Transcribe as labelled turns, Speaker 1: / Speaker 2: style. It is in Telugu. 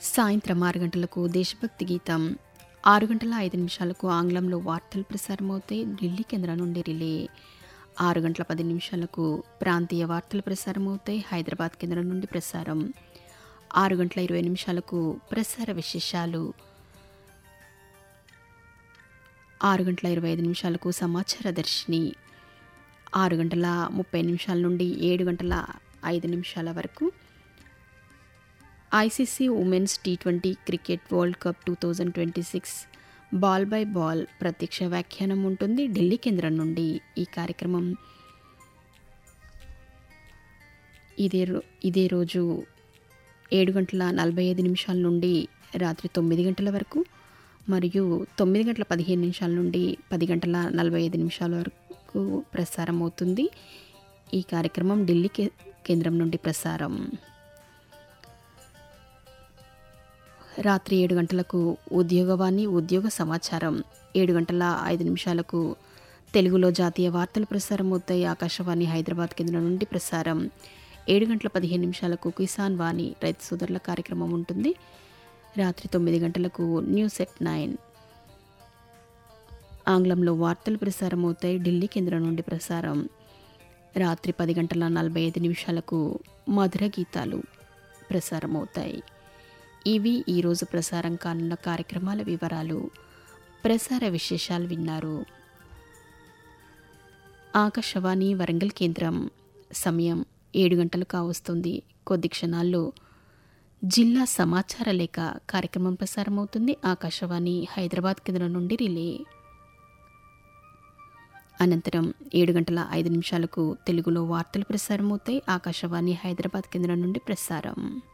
Speaker 1: సాయంత్రం ఆరు గంటలకు దేశభక్తి గీతం ఆరు గంటల ఐదు నిమిషాలకు ఆంగ్లంలో వార్తలు ప్రసారమవుతాయి ఢిల్లీ కేంద్రం నుండి రిలే ఆరు గంటల పది నిమిషాలకు ప్రాంతీయ వార్తలు ప్రసారమవుతాయి హైదరాబాద్ కేంద్రం నుండి ప్రసారం ఆరు గంటల ఇరవై నిమిషాలకు ప్రసార విశేషాలు ఆరు గంటల ఇరవై ఐదు నిమిషాలకు సమాచార దర్శిని ఆరు గంటల ముప్పై నిమిషాల నుండి ఏడు గంటల ఐదు నిమిషాల వరకు ICC women's T twenty cricket world cup two thousand twenty six ball by ball ప్రత్యక్ష వ్యాఖ్యానం ఉంటుంది ఢిల్లీ కేంద్రం నుండి ఈ కార్యక్రమం ఇదే రో ఇదే రోజు ఏడు గంటల నలభై ఐదు నిమిషాల నుండి రాత్రి తొమ్మిది గంటల వరకు మరియు తొమ్మిది గంటల పదిహేను నిమిషాల నుండి పది గంటల నలభై ఐదు నిమిషాల వరకు ప్రసారం అవుతుంది ఈ కార్యక్రమం ఢిల్లీ కే కేంద్రం నుండి ప్రసారం రాత్రి ఏడు గంటలకు ఉద్యోగవాణి ఉద్యోగ సమాచారం ఏడు గంటల ఐదు నిమిషాలకు తెలుగులో జాతీయ వార్తలు ప్రసారం అవుతాయి ఆకాశవాణి హైదరాబాద్ కేంద్రం నుండి ప్రసారం ఏడు గంటల పదిహేను నిమిషాలకు కిసాన్ వాణి రైతు సోదరుల కార్యక్రమం ఉంటుంది రాత్రి తొమ్మిది గంటలకు న్యూస్ ఎట్ నైన్ ఆంగ్లంలో వార్తలు ప్రసారం అవుతాయి ఢిల్లీ కేంద్రం నుండి ప్రసారం రాత్రి పది గంటల నలభై ఐదు నిమిషాలకు మధుర గీతాలు ప్రసారం అవుతాయి ఇవి ఈరోజు ప్రసారం కానున్న కార్యక్రమాల వివరాలు ప్రసార విశేషాలు విన్నారు ఆకాశవాణి వరంగల్ కేంద్రం సమయం ఏడు గంటలు కావస్తుంది కొద్ది క్షణాల్లో జిల్లా సమాచార లేఖ కార్యక్రమం ప్రసారమవుతుంది ఆకాశవాణి హైదరాబాద్ కేంద్రం నుండి రిలే అనంతరం ఏడు గంటల ఐదు నిమిషాలకు తెలుగులో వార్తలు ప్రసారమవుతాయి ఆకాశవాణి హైదరాబాద్ కేంద్రం నుండి ప్రసారం